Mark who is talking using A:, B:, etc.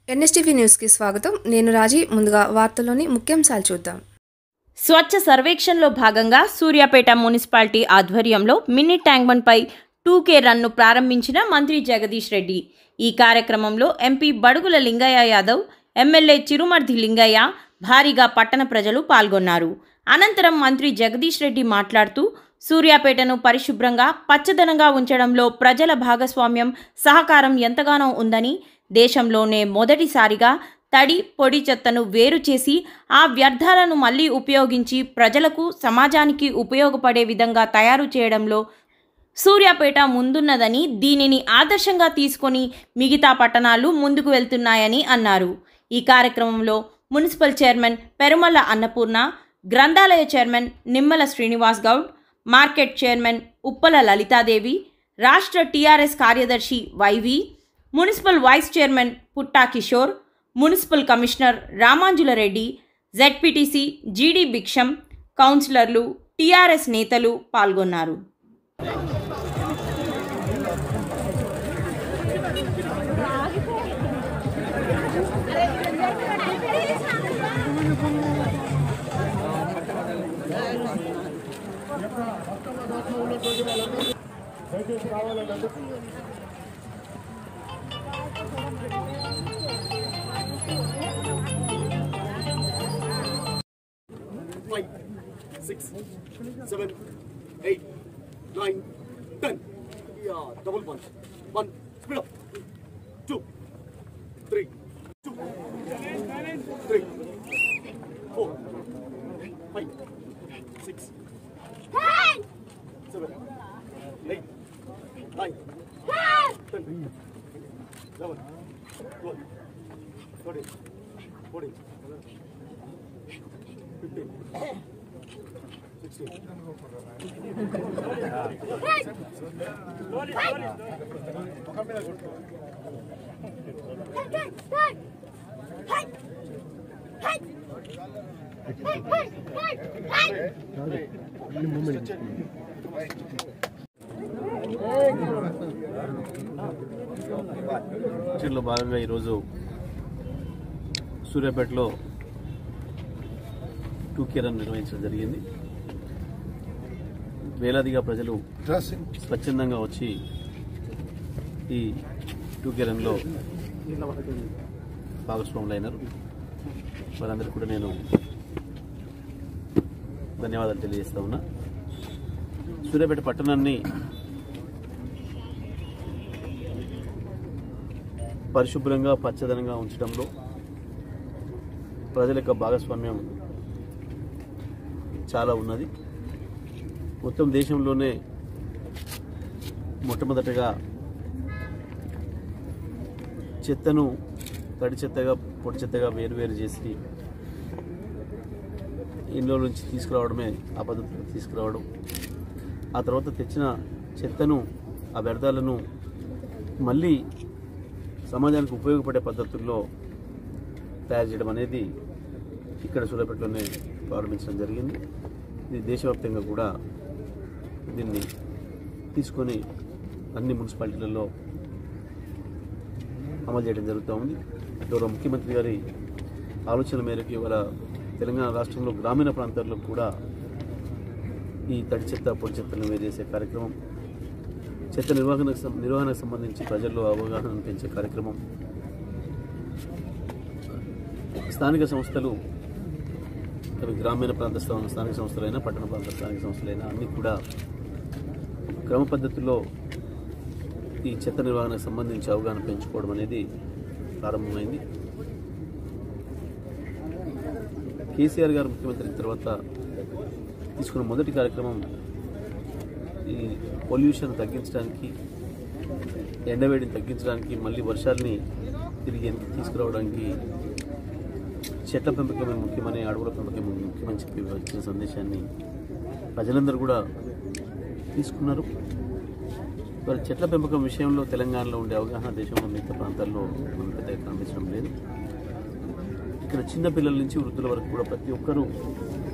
A: NSTV న్యూస్కి స్వాగతం నేను రాజీ ముందుగా వార్తల్లోని ముఖ్యాంశాలు చూద్దాం
B: స్వచ్ఛ సర్వేక్షణలో భాగంగా సూర్యాపేట మున్సిపాలిటీ ఆధ్వర్యంలో మినీ ట్యాంక్ బండ్పై టూ కే రన్ను ప్రారంభించిన మంత్రి జగదీష్ రెడ్డి ఈ కార్యక్రమంలో ఎంపీ బడుగుల లింగయ్య యాదవ్ ఎమ్మెల్యే చిరుమర్ధి లింగయ్య భారీగా పట్టణ ప్రజలు పాల్గొన్నారు అనంతరం మంత్రి జగదీష్ రెడ్డి మాట్లాడుతూ సూర్యాపేటను పరిశుభ్రంగా పచ్చదనంగా ఉంచడంలో ప్రజల భాగస్వామ్యం సహకారం ఎంతగానో ఉందని దేశంలోనే మొదటిసారిగా తడి పొడి చెత్తను వేరు చేసి ఆ వ్యర్థాలను మళ్ళీ ఉపయోగించి ప్రజలకు సమాజానికి ఉపయోగపడే విధంగా తయారు చేయడంలో సూర్యాపేట ముందున్నదని దీనిని ఆదర్శంగా తీసుకొని మిగతా పట్టణాలు ముందుకు వెళ్తున్నాయని అన్నారు ఈ కార్యక్రమంలో మున్సిపల్ చైర్మన్ పెరుమల్ల అన్నపూర్ణ గ్రంథాలయ chairman Nimmala Srinivas Goud market chairman Uppala Lalithadevi రాష్ట్ర టీఆర్ఎస్ కార్యదర్శి YV municipal vice chairman Putta Kishore municipal commissioner Ramanjula Reddy ZPTC GD Bhiksham కౌన్సిలర్లు టీఆర్ఎస్ నేతలు పాల్గొన్నారు
C: five, six, seven, eight, nine, ten. Yeah, double punch. One, speed up. Two, three, two, three, four, five, six, seven, eight, nine, ten, eleven, twelve, thirteen, fourteen. 15, 16.
D: లో భాగంగా ఈరోజు సూర్యాపేటలో two run నిర్వహించడం జరిగింది వేలాదిగా ప్రజలు స్వచ్ఛందంగా వచ్చి ఈ టూ రన్లో భాగస్వాములైనారు వారందరికీ కూడా నేను ధన్యవాదాలు తెలియజేస్తా ఉన్నా సూర్యాపేట పట్టణాన్ని పరిశుభ్రంగా పచ్చదనంగా ఉంచడంలో ప్రజల యొక్క భాగస్వామ్యం చాలా ఉన్నది మొత్తం దేశంలోనే మొట్టమొదటగా చెత్తను తడి చెత్తగా పొడి చెత్తగా వేరువేరు చేసి ఇంట్లో నుంచి తీసుకురావడమే ఆ పద్ధతిలో తీసుకురావడం ఆ తర్వాత తెచ్చిన చెత్తను ఆ వ్యర్థాలను మళ్ళీ సమాజానికి ఉపయోగపడే పద్ధతుల్లో తయారు చేయడం అనేది ఇక్కడ సూర్యాపేటలోనే ప్రారంభించడం జరిగింది ఇది దేశవ్యాప్తంగా కూడా దీన్ని తీసుకొని అన్ని మున్సిపాలిటీలలో అమలు చేయడం జరుగుతూ ఉంది గౌరవ ముఖ్యమంత్రి గారి ఆలోచన మేరకు ఇవాళ తెలంగాణ రాష్ట్రంలో గ్రామీణ ప్రాంతాల్లో కూడా ఈ తడి చెత్త పొడి చెత్తను వేరేసే కార్యక్రమం చెత్త నిర్వహణకు సం- నిర్వహణకు సంబంధించి ప్రజల్లో అవగాహన పెంచే కార్యక్రమం స్థానిక సంస్థలు అవి గ్రామీణ ప్రాంత స్థా- స్థానిక సంస్థలైనా పట్టణ ప్రాంత స్థానిక సంస్థలైనా అన్నీ కూడా క్రమ పద్ధతిలో ఈ చెత్త నిర్వహణకు సంబంధించి అవగాహన పెంచుకోవడం అనేది ప్రారంభమైంది కేసీఆర్ గారు ముఖ్యమంత్రి అయిన తర్వాత తీసుకున్న మొదటి కార్యక్రమం ఈ పొల్యూషన్ తగ్గించడానికి ఎండవేడిని తగ్గించడానికి మళ్ళీ వర్షాలని తిరిగి వెనక్కి తీసుకురావడానికి చెట్ల పెంపకమే ముఖ్యమని అడవుల పెంపకమే ముఖ్యమని చెప్పి వచ్చిన సందేశాన్ని ప్రజలందరూ కూడా తీసుకున్నారు మరి చెట్ల పెంపకం విషయంలో తెలంగాణలో ఉండే అవగాహన దేశంలో మిగతా ప్రాంతాల్లో మనం పెద్దగా కనిపించడం లేదు ఇక్కడ చిన్న పిల్లల నుంచి వృద్ధుల వరకు కూడా ప్రతి ఒక్కరూ